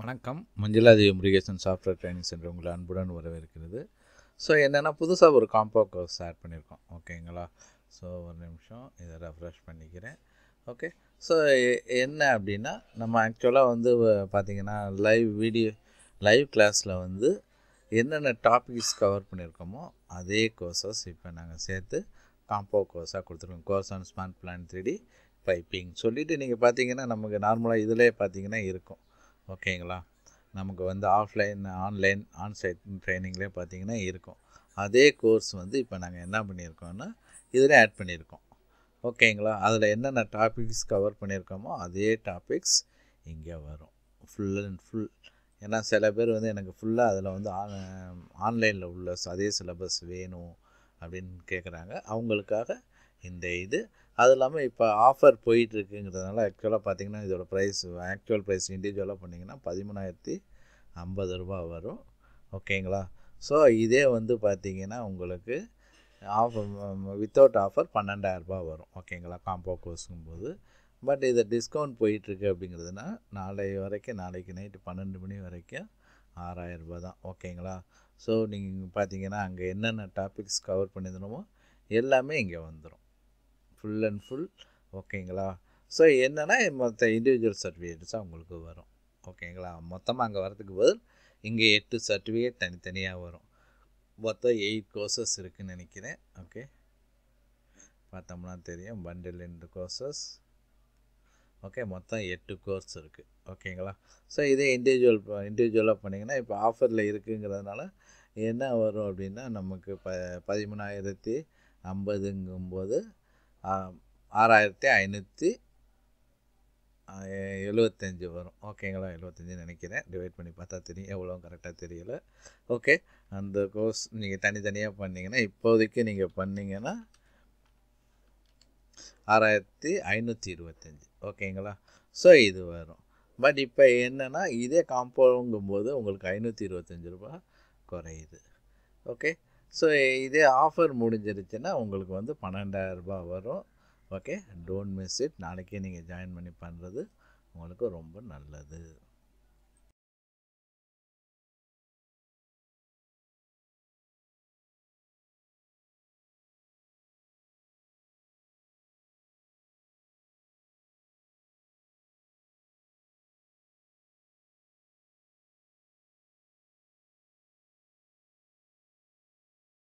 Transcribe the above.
வணக்கம் Manjaladevi Murugesan software training centre உங்களை அன்புடன் வரவேற்கிறது ஸோ என்னென்னா புதுசாக ஒரு காம்போ கோர்ஸ் ஆட் பண்ணியிருக்கோம் ஓகேங்களா ஸோ ஒரு நிமிஷம் இதை ரெஃப்ரெஷ் பண்ணிக்கிறேன் ஓகே ஸோ என்ன அப்படின்னா நம்ம ஆக்சுவலாக வந்து பார்த்திங்கன்னா லைவ் வீடியோ லைவ் கிளாஸில் வந்து என்னென்ன டாபிக்ஸ் கவர் பண்ணியிருக்கோமோ அதே கோர்சஸ் இப்போ நாங்கள் சேர்த்து காம்போ கோர்ஸாக கொடுத்துருக்கோம் course on smart plan three piping சொல்லிவிட்டு நீங்கள் பார்த்தீங்கன்னா நமக்கு நார்மலாக இதிலே பார்த்தீங்கன்னா இருக்கும் ஓகேங்களா நமக்கு வந்து ஆஃப்லைன் ஆன்லைன் ஆன்சைட் ட்ரைனிங்லேயே பார்த்தீங்கன்னா இருக்கும் அதே கோர்ஸ் வந்து இப்போ நாங்கள் என்ன பண்ணியிருக்கோம்னா இதில் ஆட் பண்ணியிருக்கோம் ஓகேங்களா அதில் என்னென்ன டாபிக்ஸ் கவர் பண்ணியிருக்கோமோ அதே டாபிக்ஸ் இங்கே வரும் ஃபுல் அண்ட் ஃபுல் ஏன்னா சில பேர் வந்து எனக்கு ஃபுல்லாக அதில் வந்து ஆன் ஆன்லைனில் உள்ள அதே சிலபஸ் வேணும் அப்படின்னு கேட்குறாங்க அவங்களுக்காக இந்த இது அது இல்லாமல் இப்போ ஆஃபர் போயிட்டுருக்குங்கிறதுனால ஆக்சுவலாக பார்த்தீங்கன்னா இதோட ப்ரைஸ் ஆக்சுவல் ப்ரைஸ் இண்டிவிஜுவலாக பண்ணிங்கன்னா பதிமூணாயிரத்தி ஐம்பது ரூபா வரும் ஓகேங்களா ஸோ இதே வந்து பார்த்தீங்கன்னா உங்களுக்கு ஆஃபர் வித்தவுட் ஆஃபர் பன்னெண்டாயிரரூபா வரும் ஓகேங்களா காம்போ கோர்ஸுங்கும்போது பட் இதை டிஸ்கவுண்ட் போயிட்டுருக்கு அப்படிங்கிறதுனா நாளை வரைக்கும் நாளைக்கு நைட்டு பன்னெண்டு மணி வரைக்கும் ஆறாயிரரூபா தான் ஓகேங்களா ஸோ நீங்கள் பார்த்தீங்கன்னா அங்கே என்னென்ன டாபிக்ஸ் கவர் பண்ணியிருந்தோமோ எல்லாமே இங்கே வந்துடும் ஃபுல் அண்ட் ஃபுல் ஓகேங்களா ஸோ என்னென்னா மொத்த இண்டிவிஜுவல் சர்டிஃபிகேட்ஸாக உங்களுக்கு வரும் ஓகேங்களா மொத்தமாக அங்கே வரதுக்கு பதில் இங்கே எட்டு சர்டிஃபிகேட் தனித்தனியாக வரும் மொத்தம் எயிட் கோர்சஸ் இருக்குதுன்னு நினைக்கிறேன் ஓகே பார்த்தோம்னா தெரியும் பண்டில் ரெண்டு கோர்சஸ் ஓகே மொத்தம் எட்டு கோர்ஸ் இருக்குது ஓகேங்களா ஸோ இதே இண்டிவிஜுவல் இண்டிவிஜுவலாக பண்ணிங்கன்னா இப்போ ஆஃபரில் இருக்குங்கிறதுனால என்ன வரும் அப்படின்னா நமக்கு ப பதிமூணாயிரத்தி ஐம்பதுங்கும்போது ஆறாயிரத்தி ஐநூற்றி எழுபத்தஞ்சி வரும் ஓகேங்களா எழுபத்தஞ்சி நினைக்கிறேன் டிவைட் பண்ணி பார்த்தா தெரியும் எவ்வளோ கரெக்டாக தெரியல ஓகே அந்த கோர்ஸ் நீங்கள் தனித்தனியாக பண்ணிங்கன்னா இப்போதைக்கு நீங்கள் பண்ணிங்கன்னா ஆறாயிரத்தி ஐநூற்றி இருபத்தஞ்சி ஓகேங்களா ஸோ இது வரும் பட் இப்போ என்னென்னா இதே காம்போங்கும்போது உங்களுக்கு ஐநூற்றி இருபத்தஞ்சி ரூபா குறையுது ஓகே ஸோ இதே ஆஃபர் முடிஞ்சிருச்சுன்னா உங்களுக்கு வந்து பன்னெண்டாயிரரூபா வரும் ஓகே டோன்ட் மிஸ் இட் நாளைக்கே நீங்கள் ஜாயின் பண்ணி பண்ணுறது உங்களுக்கு ரொம்ப நல்லது